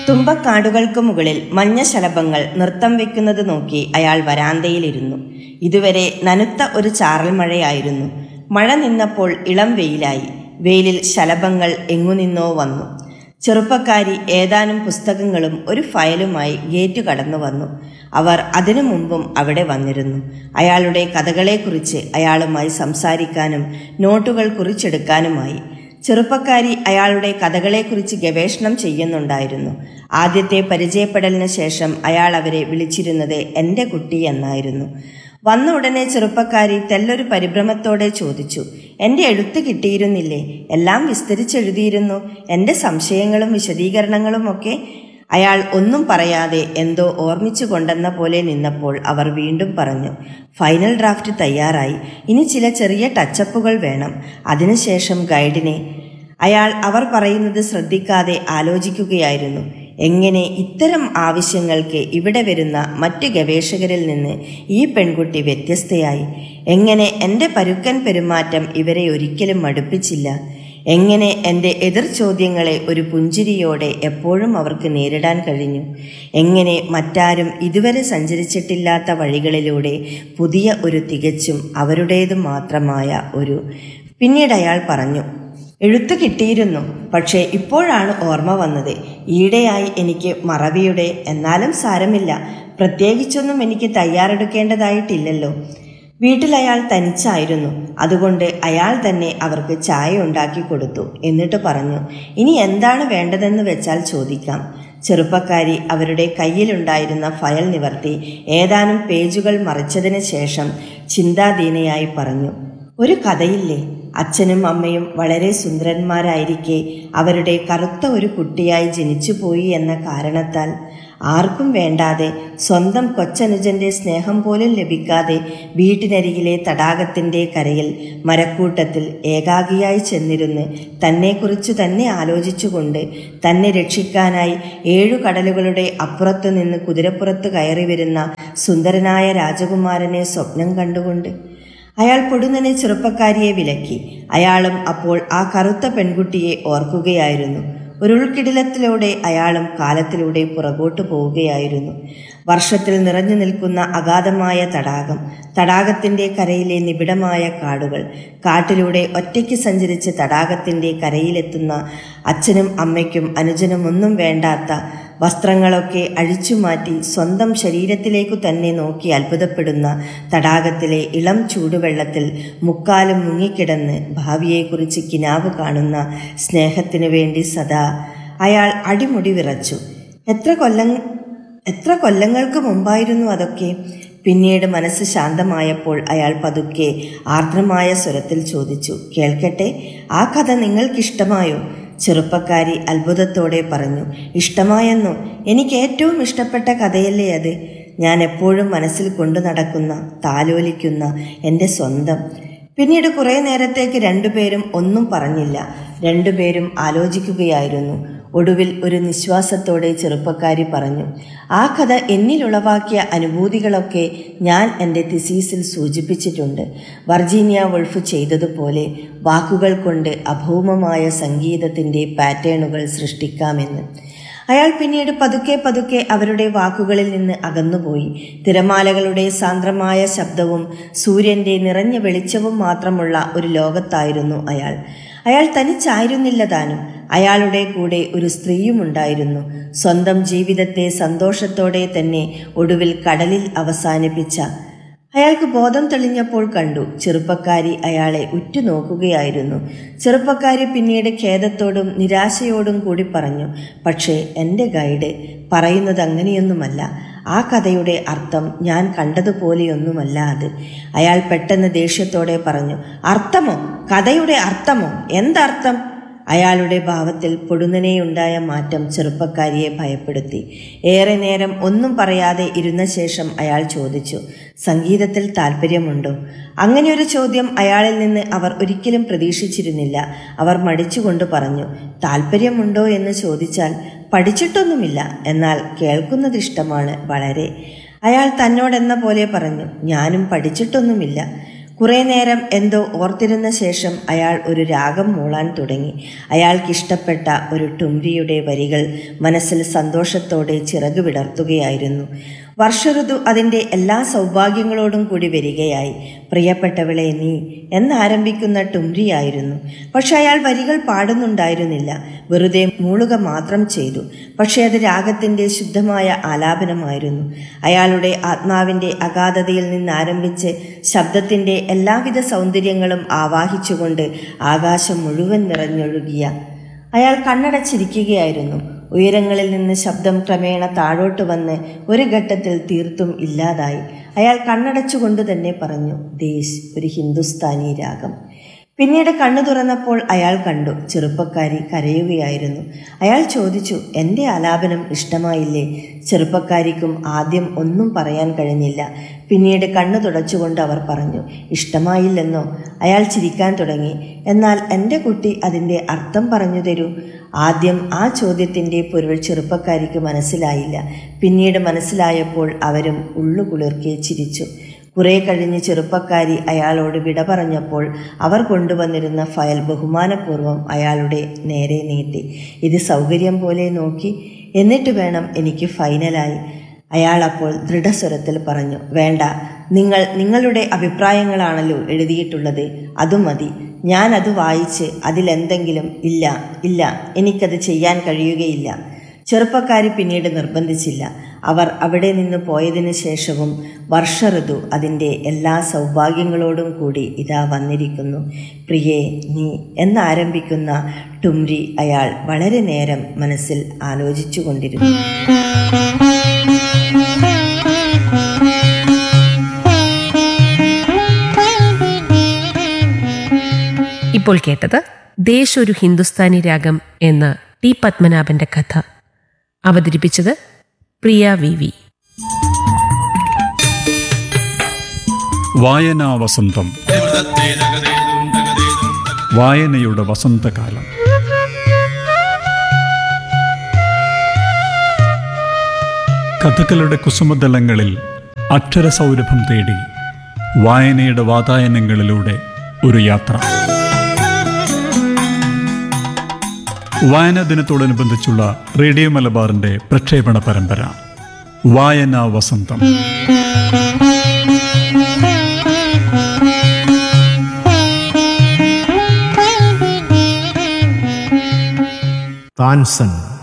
തുമ്പക്കാടുകൾക്ക് മുകളിൽ മഞ്ഞ ശലഭങ്ങൾ നൃത്തം വെക്കുന്നത് നോക്കി അയാൾ വരാന്തയിലിരുന്നു ഇതുവരെ നനുത്ത ഒരു ചാറൽ മഴയായിരുന്നു മഴ നിന്നപ്പോൾ ഇളം വെയിലായി വെയിലിൽ ശലഭങ്ങൾ എങ്ങുനിന്നോ വന്നു ചെറുപ്പക്കാരി ഏതാനും പുസ്തകങ്ങളും ഒരു ഫയലുമായി ഗേറ്റ് കടന്നു വന്നു അവർ അതിനു മുമ്പും അവിടെ വന്നിരുന്നു അയാളുടെ കഥകളെക്കുറിച്ച് അയാളുമായി സംസാരിക്കാനും നോട്ടുകൾ കുറിച്ചെടുക്കാനുമായി ചെറുപ്പക്കാരി അയാളുടെ കഥകളെക്കുറിച്ച് ഗവേഷണം ചെയ്യുന്നുണ്ടായിരുന്നു ആദ്യത്തെ പരിചയപ്പെടലിന് ശേഷം അയാൾ അവരെ വിളിച്ചിരുന്നത് എൻ്റെ കുട്ടി എന്നായിരുന്നു വന്ന ഉടനെ ചെറുപ്പക്കാരി തെല്ലൊരു പരിഭ്രമത്തോടെ ചോദിച്ചു എൻ്റെ എഴുത്ത് കിട്ടിയിരുന്നില്ലേ എല്ലാം വിസ്തരിച്ചെഴുതിയിരുന്നു എൻ്റെ സംശയങ്ങളും വിശദീകരണങ്ങളും ഒക്കെ അയാൾ ഒന്നും പറയാതെ എന്തോ ഓർമ്മിച്ചു കൊണ്ടെന്ന പോലെ നിന്നപ്പോൾ അവർ വീണ്ടും പറഞ്ഞു ഫൈനൽ ഡ്രാഫ്റ്റ് തയ്യാറായി ഇനി ചില ചെറിയ ടച്ചപ്പുകൾ വേണം അതിനുശേഷം ഗൈഡിനെ അയാൾ അവർ പറയുന്നത് ശ്രദ്ധിക്കാതെ ആലോചിക്കുകയായിരുന്നു എങ്ങനെ ഇത്തരം ആവശ്യങ്ങൾക്ക് ഇവിടെ വരുന്ന മറ്റ് ഗവേഷകരിൽ നിന്ന് ഈ പെൺകുട്ടി വ്യത്യസ്തയായി എങ്ങനെ എൻ്റെ പരുക്കൻ പെരുമാറ്റം ഇവരെ ഒരിക്കലും മടുപ്പിച്ചില്ല എങ്ങനെ എൻ്റെ എതിർ ചോദ്യങ്ങളെ ഒരു പുഞ്ചിരിയോടെ എപ്പോഴും അവർക്ക് നേരിടാൻ കഴിഞ്ഞു എങ്ങനെ മറ്റാരും ഇതുവരെ സഞ്ചരിച്ചിട്ടില്ലാത്ത വഴികളിലൂടെ പുതിയ ഒരു തികച്ചും അവരുടേതു മാത്രമായ ഒരു പിന്നീട് അയാൾ പറഞ്ഞു എഴുത്ത് കിട്ടിയിരുന്നു പക്ഷേ ഇപ്പോഴാണ് ഓർമ്മ വന്നത് ഈയിടെയായി എനിക്ക് മറവിയുടെ എന്നാലും സാരമില്ല പ്രത്യേകിച്ചൊന്നും എനിക്ക് തയ്യാറെടുക്കേണ്ടതായിട്ടില്ലല്ലോ വീട്ടിൽ അയാൾ തനിച്ചായിരുന്നു അതുകൊണ്ട് അയാൾ തന്നെ അവർക്ക് ചായ ഉണ്ടാക്കി കൊടുത്തു എന്നിട്ട് പറഞ്ഞു ഇനി എന്താണ് വേണ്ടതെന്ന് വെച്ചാൽ ചോദിക്കാം ചെറുപ്പക്കാരി അവരുടെ കയ്യിലുണ്ടായിരുന്ന ഫയൽ നിവർത്തി ഏതാനും പേജുകൾ മറിച്ചതിന് ശേഷം ചിന്താധീനയായി പറഞ്ഞു ഒരു കഥയില്ലേ അച്ഛനും അമ്മയും വളരെ സുന്ദരന്മാരായിരിക്കെ അവരുടെ കറുത്ത ഒരു കുട്ടിയായി ജനിച്ചുപോയി എന്ന കാരണത്താൽ ആർക്കും വേണ്ടാതെ സ്വന്തം കൊച്ചനുജന്റെ സ്നേഹം പോലും ലഭിക്കാതെ വീട്ടിനരികിലെ തടാകത്തിന്റെ കരയിൽ മരക്കൂട്ടത്തിൽ ഏകാഗിയായി ചെന്നിരുന്ന് തന്നെക്കുറിച്ചു തന്നെ ആലോചിച്ചുകൊണ്ട് തന്നെ രക്ഷിക്കാനായി ഏഴു കടലുകളുടെ അപ്പുറത്തു നിന്ന് കുതിരപ്പുറത്ത് കയറി വരുന്ന സുന്ദരനായ രാജകുമാരനെ സ്വപ്നം കണ്ടുകൊണ്ട് അയാൾ പൊടുന്നനെ ചെറുപ്പക്കാരിയെ വിലക്കി അയാളും അപ്പോൾ ആ കറുത്ത പെൺകുട്ടിയെ ഓർക്കുകയായിരുന്നു ഒരു ഉൾക്കിടിലത്തിലൂടെ അയാളും കാലത്തിലൂടെ പുറകോട്ട് പോവുകയായിരുന്നു വർഷത്തിൽ നിറഞ്ഞു നിൽക്കുന്ന അഗാധമായ തടാകം തടാകത്തിന്റെ കരയിലെ നിബിഡമായ കാടുകൾ കാട്ടിലൂടെ ഒറ്റയ്ക്ക് സഞ്ചരിച്ച് തടാകത്തിന്റെ കരയിലെത്തുന്ന അച്ഛനും അമ്മയ്ക്കും അനുജനും ഒന്നും വേണ്ടാത്ത വസ്ത്രങ്ങളൊക്കെ അഴിച്ചുമാറ്റി സ്വന്തം ശരീരത്തിലേക്കു തന്നെ നോക്കി അത്ഭുതപ്പെടുന്ന തടാകത്തിലെ ഇളം ചൂടുവെള്ളത്തിൽ മുക്കാലും മുങ്ങിക്കിടന്ന് ഭാവിയെക്കുറിച്ച് കിനാവ് കാണുന്ന സ്നേഹത്തിനു വേണ്ടി സദാ അയാൾ അടിമുടി വിറച്ചു എത്ര കൊല്ലം എത്ര കൊല്ലങ്ങൾക്ക് മുമ്പായിരുന്നു അതൊക്കെ പിന്നീട് മനസ്സ് ശാന്തമായപ്പോൾ അയാൾ പതുക്കെ ആർദ്രമായ സ്വരത്തിൽ ചോദിച്ചു കേൾക്കട്ടെ ആ കഥ നിങ്ങൾക്കിഷ്ടമായോ ചെറുപ്പക്കാരി അത്ഭുതത്തോടെ പറഞ്ഞു ഇഷ്ടമായെന്നോ എനിക്ക് ഏറ്റവും ഇഷ്ടപ്പെട്ട കഥയല്ലേ അത് ഞാൻ എപ്പോഴും മനസ്സിൽ കൊണ്ടു നടക്കുന്ന താലോലിക്കുന്ന എൻ്റെ സ്വന്തം പിന്നീട് കുറേ നേരത്തേക്ക് രണ്ടുപേരും ഒന്നും പറഞ്ഞില്ല രണ്ടുപേരും ആലോചിക്കുകയായിരുന്നു ഒടുവിൽ ഒരു നിശ്വാസത്തോടെ ചെറുപ്പക്കാരി പറഞ്ഞു ആ കഥ എന്നിലുളവാക്കിയ അനുഭൂതികളൊക്കെ ഞാൻ എൻ്റെ തിസീസിൽ സൂചിപ്പിച്ചിട്ടുണ്ട് വർജീനിയ വൾഫ് ചെയ്തതുപോലെ വാക്കുകൾ കൊണ്ട് അഭൗമമായ സംഗീതത്തിൻ്റെ പാറ്റേണുകൾ സൃഷ്ടിക്കാമെന്ന് അയാൾ പിന്നീട് പതുക്കെ പതുക്കെ അവരുടെ വാക്കുകളിൽ നിന്ന് അകന്നുപോയി തിരമാലകളുടെ സാന്ദ്രമായ ശബ്ദവും സൂര്യന്റെ നിറഞ്ഞ വെളിച്ചവും മാത്രമുള്ള ഒരു ലോകത്തായിരുന്നു അയാൾ അയാൾ തനിച്ചായിരുന്നില്ല താനും അയാളുടെ കൂടെ ഒരു സ്ത്രീയുമുണ്ടായിരുന്നു സ്വന്തം ജീവിതത്തെ സന്തോഷത്തോടെ തന്നെ ഒടുവിൽ കടലിൽ അവസാനിപ്പിച്ച അയാൾക്ക് ബോധം തെളിഞ്ഞപ്പോൾ കണ്ടു ചെറുപ്പക്കാരി അയാളെ ഉറ്റുനോക്കുകയായിരുന്നു ചെറുപ്പക്കാരി പിന്നീട് ഖേദത്തോടും നിരാശയോടും കൂടി പറഞ്ഞു പക്ഷേ എൻ്റെ ഗൈഡ് പറയുന്നത് അങ്ങനെയൊന്നുമല്ല ആ കഥയുടെ അർത്ഥം ഞാൻ കണ്ടതുപോലെയൊന്നുമല്ല അത് അയാൾ പെട്ടെന്ന് ദേഷ്യത്തോടെ പറഞ്ഞു അർത്ഥമോ കഥയുടെ അർത്ഥമോ എന്തർത്ഥം അയാളുടെ ഭാവത്തിൽ പൊടുന്നനെയുണ്ടായ മാറ്റം ചെറുപ്പക്കാരിയെ ഭയപ്പെടുത്തി ഏറെ നേരം ഒന്നും പറയാതെ ഇരുന്ന ശേഷം അയാൾ ചോദിച്ചു സംഗീതത്തിൽ താല്പര്യമുണ്ടോ അങ്ങനെയൊരു ചോദ്യം അയാളിൽ നിന്ന് അവർ ഒരിക്കലും പ്രതീക്ഷിച്ചിരുന്നില്ല അവർ മടിച്ചുകൊണ്ട് പറഞ്ഞു താല്പര്യമുണ്ടോ എന്ന് ചോദിച്ചാൽ പഠിച്ചിട്ടൊന്നുമില്ല എന്നാൽ കേൾക്കുന്നത് ഇഷ്ടമാണ് വളരെ അയാൾ തന്നോടെന്ന പോലെ പറഞ്ഞു ഞാനും പഠിച്ചിട്ടൊന്നുമില്ല കുറേ നേരം എന്തോ ഓർത്തിരുന്ന ശേഷം അയാൾ ഒരു രാഗം മൂളാൻ തുടങ്ങി അയാൾക്കിഷ്ടപ്പെട്ട ഒരു ടുംരിയുടെ വരികൾ മനസ്സിൽ സന്തോഷത്തോടെ ചിറക് വിടർത്തുകയായിരുന്നു വർഷഋതു അതിൻ്റെ എല്ലാ സൗഭാഗ്യങ്ങളോടും കൂടി വരികയായി പ്രിയപ്പെട്ടവളെ നീ എന്നാരംഭിക്കുന്ന ടുംരിയായിരുന്നു പക്ഷെ അയാൾ വരികൾ പാടുന്നുണ്ടായിരുന്നില്ല വെറുതെ മൂളുക മാത്രം ചെയ്തു പക്ഷേ അത് രാഗത്തിൻ്റെ ശുദ്ധമായ ആലാപനമായിരുന്നു അയാളുടെ ആത്മാവിൻ്റെ അഗാധതയിൽ നിന്നാരംഭിച്ച് ശബ്ദത്തിൻ്റെ എല്ലാവിധ സൗന്ദര്യങ്ങളും ആവാഹിച്ചുകൊണ്ട് ആകാശം മുഴുവൻ നിറഞ്ഞൊഴുകിയ അയാൾ കണ്ണടച്ചിരിക്കുകയായിരുന്നു ഉയരങ്ങളിൽ നിന്ന് ശബ്ദം ക്രമേണ താഴോട്ട് വന്ന് ഒരു ഘട്ടത്തിൽ തീർത്തും ഇല്ലാതായി അയാൾ കണ്ണടച്ചുകൊണ്ട് തന്നെ പറഞ്ഞു ദേശ് ഒരു ഹിന്ദുസ്ഥാനി രാഗം പിന്നീട് കണ്ണു തുറന്നപ്പോൾ അയാൾ കണ്ടു ചെറുപ്പക്കാരി കരയുകയായിരുന്നു അയാൾ ചോദിച്ചു എൻ്റെ ആലാപനം ഇഷ്ടമായില്ലേ ചെറുപ്പക്കാരിക്കും ആദ്യം ഒന്നും പറയാൻ കഴിഞ്ഞില്ല പിന്നീട് കണ്ണു തുടച്ചുകൊണ്ട് അവർ പറഞ്ഞു ഇഷ്ടമായില്ലെന്നോ അയാൾ ചിരിക്കാൻ തുടങ്ങി എന്നാൽ എൻ്റെ കുട്ടി അതിൻ്റെ അർത്ഥം പറഞ്ഞു തരൂ ആദ്യം ആ ചോദ്യത്തിൻ്റെ പൊരുൾ ചെറുപ്പക്കാരിക്ക് മനസ്സിലായില്ല പിന്നീട് മനസ്സിലായപ്പോൾ അവരും ഉള്ളുകുളിർക്കെ ചിരിച്ചു കുറെ കഴിഞ്ഞ് ചെറുപ്പക്കാരി അയാളോട് വിട പറഞ്ഞപ്പോൾ അവർ കൊണ്ടുവന്നിരുന്ന ഫയൽ ബഹുമാനപൂർവ്വം അയാളുടെ നേരെ നീട്ടി ഇത് സൗകര്യം പോലെ നോക്കി എന്നിട്ട് വേണം എനിക്ക് ഫൈനലായി അയാൾ അപ്പോൾ ദൃഢസ്വരത്തിൽ പറഞ്ഞു വേണ്ട നിങ്ങൾ നിങ്ങളുടെ അഭിപ്രായങ്ങളാണല്ലോ എഴുതിയിട്ടുള്ളത് അതു മതി ഞാൻ അത് വായിച്ച് അതിലെന്തെങ്കിലും ഇല്ല ഇല്ല എനിക്കത് ചെയ്യാൻ കഴിയുകയില്ല ചെറുപ്പക്കാരി പിന്നീട് നിർബന്ധിച്ചില്ല അവർ അവിടെ നിന്ന് പോയതിനു ശേഷവും വർഷഋതു അതിൻ്റെ എല്ലാ സൗഭാഗ്യങ്ങളോടും കൂടി ഇതാ വന്നിരിക്കുന്നു പ്രിയേ നീ എന്നാരംഭിക്കുന്ന ടുംരി അയാൾ വളരെ നേരം മനസ്സിൽ ആലോചിച്ചു കൊണ്ടിരുന്നു ഇപ്പോൾ കേട്ടത് ദേശ് ഒരു ഹിന്ദുസ്ഥാനി രാഗം എന്ന ടി പത്മനാഭന്റെ കഥ അവതരിപ്പിച്ചത് പ്രിയ വി വി വായനാ വസന്തം വായനയുടെ വസന്തകാലം കഥകളുടെ കുസുമതലങ്ങളിൽ അക്ഷരസൗരഭം തേടി വായനയുടെ വാതായനങ്ങളിലൂടെ ഒരു യാത്ര വായനാ ദിനത്തോടനുബന്ധിച്ചുള്ള റേഡിയോ മലബാറിന്റെ പ്രക്ഷേപണ പരമ്പര വായനാ വസന്തം താൻസൻ